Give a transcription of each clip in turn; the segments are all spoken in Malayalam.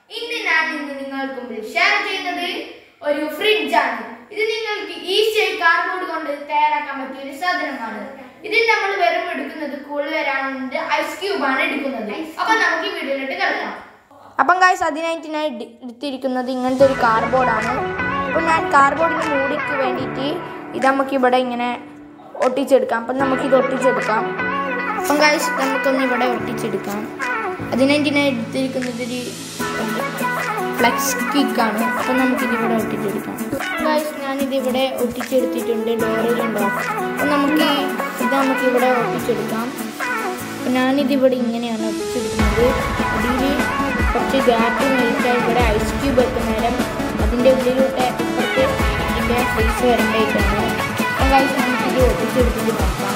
ഇന്ന് ഞാൻ ഇന്ന് നിങ്ങൾക്ക് മുമ്പിൽ ഷെയർ ചെയ്യുന്നത് ഒരു ഫ്രിഡ്ജാണ് ഇത് നിങ്ങൾക്ക് ഈസിയായി കാർഡ്ബോർഡ് കൊണ്ട് തയ്യാറാക്കാൻ പറ്റിയ ഒരു സാധനമാണ് ഇതിൽ നമ്മൾ വെറും എടുക്കുന്നത് കൂൾ വരാനുണ്ട് ഐസ് ക്യൂബ് ആണ് എടുക്കുന്നത് അപ്പൊ നമുക്ക് ഈ വീഡിയോയിലോട്ട് കിടക്കാം അപ്പം ഗായ്സ് അതിനായിട്ട് ഞാൻ ഇട്- എടുത്തിരിക്കുന്നത് ഇങ്ങനത്തെ ഒരു കാർഡ്ബോർഡാണ് അപ്പോൾ ഞാൻ കാർഡ്ബോർഡിന് മൂടിക്ക് വേണ്ടിയിട്ട് ഇത് നമുക്ക് ഇവിടെ ഇങ്ങനെ ഒട്ടിച്ചെടുക്കാം അപ്പം നമുക്കിത് ഒട്ടിച്ചെടുക്കാം അപ്പം ഗായ്സ് നമുക്കൊന്ന് ഇവിടെ ഒട്ടിച്ചെടുക്കാം അതിനായിട്ട് ഞാൻ എടുത്തിരിക്കുന്നത് ഒരു ഫ്ലെക്സ് കിക്കാണ് അപ്പം നമുക്കിത് ഇവിടെ ഒട്ടിച്ചെടുക്കാം ഗായ്സ് ഞാനിതിവിടെ ഒട്ടിച്ചെടുത്തിട്ടുണ്ട് ഡോറിലുണ്ടോ അപ്പം നമുക്ക് ഇത് നമുക്ക് ഇവിടെ ഒട്ടിച്ചെടുക്കാം അപ്പം ഞാനിതിവിടെ ഇങ്ങനെയാണ് ഒട്ടിച്ചെടുക്കുന്നത് അതിൽ കുറച്ച് ഗ്യാപ്പ് മേടിച്ചാൽ ഇവിടെ ഐസ് ക്യൂബ് എത്തുന്ന നേരം അതിൻ്റെ ഉള്ളിലൂടെ ഇപ്പുറത്ത് ഇതിൻ്റെ ഫേസ് വരേണ്ടതായിട്ടാണ് അപ്പം കഴിച്ച് നമുക്കിത് ഒട്ടിച്ചെടുത്തിട്ട് നോക്കാം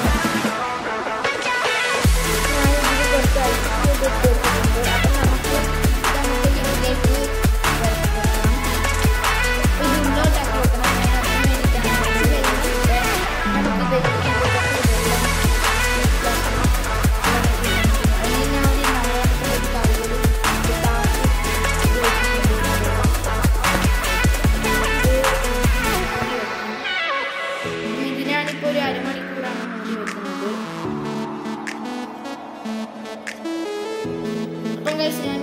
ഞാനിതിൽ കുറച്ച് ഐസ് ക്യൂബ് ഇട്ട് കൊടുത്തിട്ടുണ്ട് അപ്പം നമുക്ക് ഇത് നമുക്ക് ഇതിലേക്ക് വെക്കാം ഇത് ഉള്ളോട്ടാക്കി വെക്കണം ഞാൻ അതിന് വേണ്ടിയിട്ടാണ് ഇത് കഴിഞ്ഞിട്ട് നമുക്കിത് ഇതിലേക്ക് കുറച്ച് വെള്ളം ഇതിനാണിപ്പോ ഒരു അരമണിക്കൂറാണ് മൂടി വെക്കുന്നത് അപ്പം കഴിച്ച് ഞാൻ